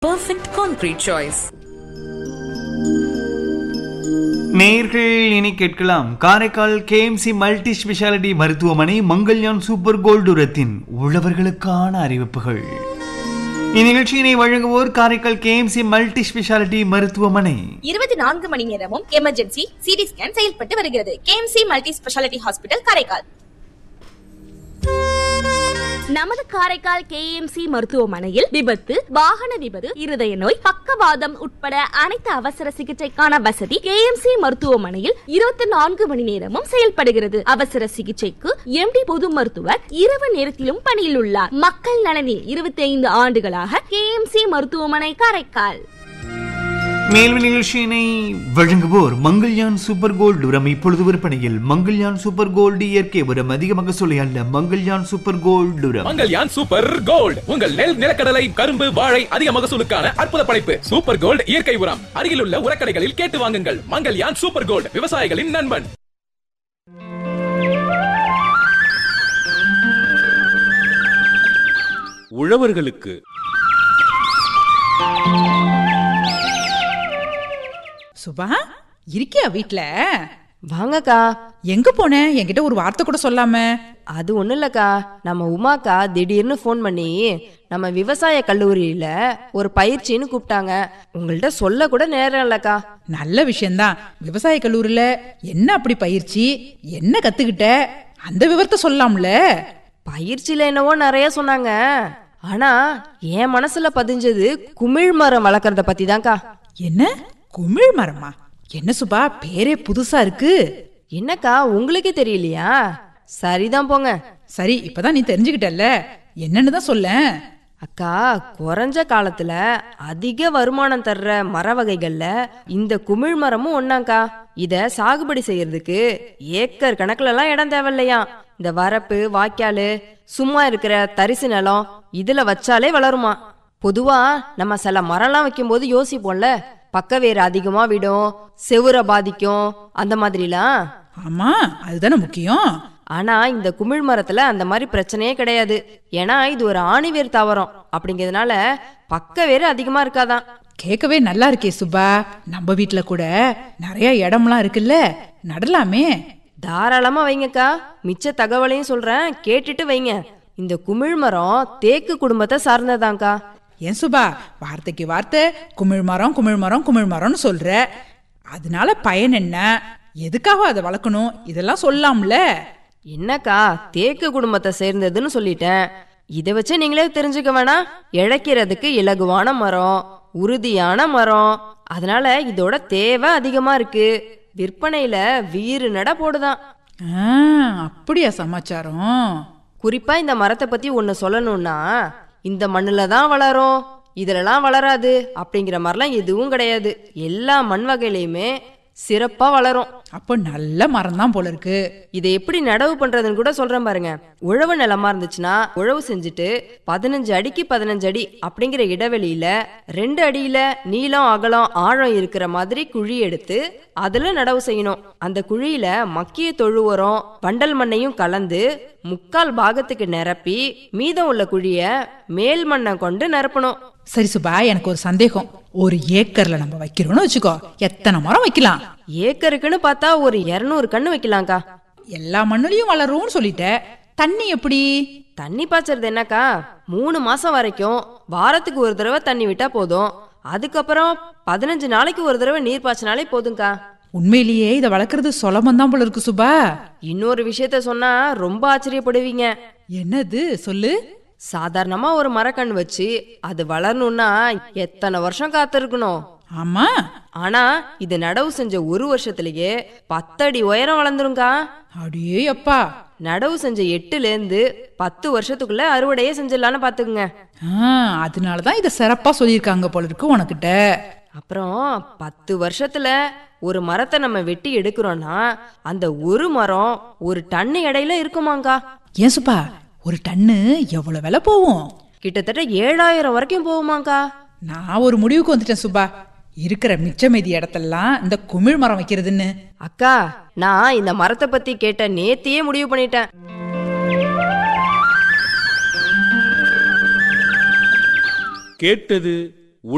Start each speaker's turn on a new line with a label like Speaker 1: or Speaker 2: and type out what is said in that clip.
Speaker 1: Perfect concrete choice.
Speaker 2: நேர்கள் இனி கேட்கலாம் காரைக்கால் கேஎம்சி மல்டி ஸ்பெஷாலிட்டி மருத்துவமனை மங்கள்யான் சூப்பர் கோல்டு உரத்தின் உழவர்களுக்கான அறிவிப்புகள் இந்நிகழ்ச்சியினை வழங்குவோர் காரைக்கால் கேஎம்சி மல்டி ஸ்பெஷாலிட்டி மருத்துவமனை
Speaker 3: இருபத்தி நான்கு மணி நேரமும் எமர்ஜென்சி சிடி ஸ்கேன் செயல்பட்டு வருகிறது KMC multi speciality hospital Karaikal
Speaker 4: நமது காரைக்கால் கேஎம்சி மருத்துவமனையில் விபத்து வாகன விபத்து இருதய நோய் பக்கவாதம் உட்பட அனைத்து அவசர சிகிச்சைக்கான வசதி கேஎம்சி மருத்துவமனையில் இருபத்தி நான்கு மணி நேரமும் செயல்படுகிறது அவசர சிகிச்சைக்கு எம்டி பொது மருத்துவர் இரவு நேரத்திலும் பணியில் உள்ளார் மக்கள் நலனில் இருபத்தி ஐந்து ஆண்டுகளாக கேஎம்சி மருத்துவமனை காரைக்கால்
Speaker 2: மேலும் நிகழ்ச்சியினை வழங்குவோர் மங்கள்யான் சூப்பர் கோல்டு உரம் இப்பொழுது விற்பனையில் மங்கள்யான் சூப்பர் கோல்டு இயற்கை உரம் அதிகமாக சொல்லி அல்ல மங்கள்யான் சூப்பர் கோல்டு உரம்
Speaker 5: மங்கல்யான் சூப்பர் கோல்ட் உங்கள் நெல் நிலக்கடலை கரும்பு வாழை அதிக மகசூலுக்கான அற்புத படைப்பு சூப்பர் கோல்ட் இயற்கை உரம் அருகிலுள்ள உரக்கடைகளில் கேட்டு வாங்குங்கள் மங்கல்யான் சூப்பர் கோல்ட் விவசாயிகளின் நண்பன்
Speaker 6: உழவர்களுக்கு
Speaker 7: சுபா இருக்கியா வீட்ல
Speaker 8: வாங்கக்கா
Speaker 7: எங்க போன என்கிட்ட ஒரு வார்த்தை கூட சொல்லாம
Speaker 8: அது ஒண்ணும் இல்லக்கா நம்ம உமாக்கா திடீர்னு ஃபோன் பண்ணி நம்ம விவசாய கல்லூரியில ஒரு பயிற்சின்னு கூப்பிட்டாங்க உங்கள்ட்ட சொல்ல கூட நேரம் இல்லக்கா
Speaker 7: நல்ல விஷயம்தான் விவசாய கல்லூரியில என்ன அப்படி பயிற்சி என்ன கத்துக்கிட்ட அந்த விவரத்தை சொல்லலாம்ல
Speaker 8: பயிற்சியில என்னவோ நிறைய சொன்னாங்க ஆனா என் மனசுல பதிஞ்சது குமிழ் மரம் வளர்க்கறத பத்தி தான்க்கா
Speaker 7: என்ன குமிழ் மரமா என்ன சுபா பேரே புதுசா இருக்கு
Speaker 8: என்னக்கா உங்களுக்கே தெரியலையா சரிதான் போங்க
Speaker 7: சரி இப்பதான் நீ தெரிஞ்சுக்கிட்டல்ல என்னன்னு தான் சொல்ல
Speaker 8: அக்கா குறைஞ்ச காலத்துல அதிக வருமானம் தர்ற மர வகைகள்ல இந்த குமிழ் மரமும் ஒண்ணாக்கா இத சாகுபடி செய்யறதுக்கு ஏக்கர் கணக்குல எல்லாம் இடம் தேவையில்லையா இந்த வரப்பு வாய்க்காலு சும்மா இருக்கிற தரிசு நிலம் இதுல வச்சாலே வளருமா பொதுவா நம்ம சில மரம்லாம் வைக்கும்போது யோசிப்போம்ல பக்க வேறு அதிகமா விடும் செவுர பாதிக்கும் அந்த மாதிரிலாம்
Speaker 7: ஆமா அதுதானே முக்கியம்
Speaker 8: ஆனா இந்த குமிழ் மரத்துல அந்த மாதிரி பிரச்சனையே கிடையாது ஏன்னா இது ஒரு ஆணிவேர் தாவரம் அப்படிங்கிறதுனால பக்க வேறு அதிகமா இருக்காதான்
Speaker 7: கேட்கவே நல்லா இருக்கே சுபா நம்ம வீட்ல கூட நிறைய இடம்லாம் இருக்குல்ல நடலாமே
Speaker 8: தாராளமா வைங்கக்கா மிச்ச தகவலையும் சொல்றேன் கேட்டுட்டு வைங்க இந்த குமிழ் மரம் தேக்கு குடும்பத்தை சார்ந்ததாங்க்கா
Speaker 7: ஏன் சுபா வார்த்தைக்கு வார்த்தை குமிழ் மரம் குமிழ் மரம் குமிழ் மரம்னு சொல்ற அதனால பயன் என்ன எதுக்காக அதை வளர்க்கணும் இதெல்லாம் சொல்லலாம்ல
Speaker 8: என்னக்கா தேக்கு குடும்பத்தை சேர்ந்ததுன்னு சொல்லிட்டேன் இதை வச்சு நீங்களே தெரிஞ்சுக்க வேணாம் இழைக்கிறதுக்கு இலகுவான மரம் உறுதியான மரம் அதனால இதோட தேவை அதிகமா இருக்கு விற்பனையில வீறு நட போடுதான்
Speaker 7: ஆ, அப்படியா சமாச்சாரம்
Speaker 8: குறிப்பா இந்த மரத்தை பத்தி ஒன்னு சொல்லணும்னா இந்த மண்ணுல தான் வளரும் இதுலலாம் வளராது அப்படிங்கிற மாதிரிலாம் எதுவும் கிடையாது எல்லா மண் வகையிலையுமே சிறப்பா வளரும்
Speaker 7: அப்போ நல்ல மரம் தான் போல இருக்கு
Speaker 8: இதை எப்படி நடவு பண்றதுன்னு கூட சொல்றேன் பாருங்க உழவு நிலமா இருந்துச்சுன்னா உழவு செஞ்சுட்டு பதினஞ்சு அடிக்கு பதினஞ்சு அடி அப்படிங்கிற இடைவெளியில ரெண்டு அடியில நீளம் அகலம் ஆழம் இருக்கிற மாதிரி குழி எடுத்து அதுல நடவு செய்யணும் அந்த குழியில மக்கிய தொழு உரம் வண்டல் மண்ணையும் கலந்து முக்கால் பாகத்துக்கு நிரப்பி மீதம் உள்ள குழிய மேல் மண்ணை கொண்டு நிரப்பணும்
Speaker 7: சரி சுபா எனக்கு ஒரு சந்தேகம் ஒரு ஏக்கர்ல நம்ம வைக்கிறோம்னு வச்சுக்கோ எத்தனை மரம் வைக்கலாம்
Speaker 8: ஏக்கருக்குன்னு பார்த்தா ஒரு இருநூறு கண்ணு வைக்கலாம்க்கா
Speaker 7: எல்லா மண்ணுலயும் வளரும்னு சொல்லிட்ட தண்ணி எப்படி
Speaker 8: தண்ணி பாய்ச்சறது என்னக்கா மூணு மாசம் வரைக்கும் வாரத்துக்கு ஒரு தடவை தண்ணி விட்டா போதும் அதுக்கப்புறம் பதினஞ்சு நாளைக்கு ஒரு தடவை நீர் பாய்ச்சினாலே போதும்க்கா
Speaker 7: உண்மையிலேயே இதை வளர்க்கறது சுலபம் தான் போல இருக்கு சுபா
Speaker 8: இன்னொரு விஷயத்த சொன்னா ரொம்ப ஆச்சரியப்படுவீங்க
Speaker 7: என்னது சொல்லு
Speaker 8: சாதாரணமா ஒரு மரக்கன்று வச்சு அது வளரணும்னா எத்தனை வருஷம் காத்திருக்கணும்
Speaker 7: ஆமா
Speaker 8: ஆனா இது நடவு செஞ்ச ஒரு வருஷத்திலேயே பத்தடி உயரம் வளர்ந்துருங்கா
Speaker 7: அடியே அப்பா
Speaker 8: நடவு செஞ்ச எட்டுல இருந்து பத்து வருஷத்துக்குள்ள அறுவடையே செஞ்சிடலான்னு பாத்துக்குங்க
Speaker 7: ஆ, அதனாலதான் இதை சிறப்பா சொல்லியிருக்காங்க போல இருக்கு உனக்கிட்ட
Speaker 8: அப்புறம் பத்து வருஷத்துல ஒரு மரத்தை நம்ம வெட்டி எடுக்கிறோம்னா அந்த ஒரு மரம் ஒரு டன் எடையில இருக்குமாங்கா
Speaker 7: ஏன் சுபா ஒரு டன்னு எவ்வளவு விலை போகும்
Speaker 8: கிட்டத்தட்ட ஏழாயிரம் வரைக்கும் போகுமாங்கா
Speaker 7: நான் ஒரு முடிவுக்கு வந்துட்டேன் சுபா இருக்கிற மிச்ச மீதி இடத்தெல்லாம் இந்த குமிழ் மரம் வைக்கிறதுன்னு
Speaker 8: அக்கா நான் இந்த மரத்தை பத்தி கேட்ட நேத்தியே முடிவு பண்ணிட்டேன்
Speaker 6: கேட்டது